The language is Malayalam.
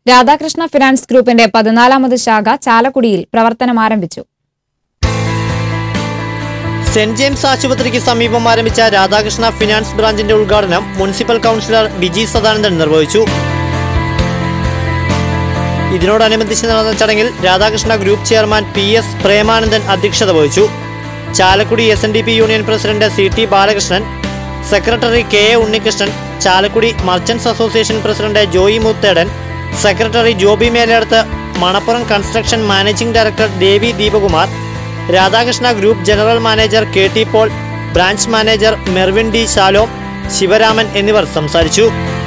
രാധാകൃഷ്ണ ഫിനാൻസ് ഗ്രൂപ്പിന്റെ പതിനാലാമത് ശാഖ ചാലക്കുടിയിൽ പ്രവർത്തനം ആരംഭിച്ചു സെന്റ് ജെയിംസ് ആശുപത്രിക്ക് സമീപം ആരംഭിച്ച രാധാകൃഷ്ണ ഫിനാൻസ് ബ്രാഞ്ചിന്റെ ഉദ്ഘാടനം മുനിസിപ്പൽ കൗൺസിലർ ബിജി സദാനന്ദൻ നിർവഹിച്ചു ഇതിനോടനുബന്ധിച്ച് നടന്ന ചടങ്ങിൽ Radhakrishna group chairman P S Premanandan അധ്യക്ഷത വഹിച്ചു Chalakudy S N D P union president C T Balakrishnan secretary K A Unnikrishnan Chalakudy merchants association president Joy Muthedan secretary Joby Meleduth Manappuram construction managing director Devi Deepakumar Radhakrishna group general manager K T Paul branch manager Mervin D Shalom Sivaraman എന്നിവർ സംസാരിച്ചു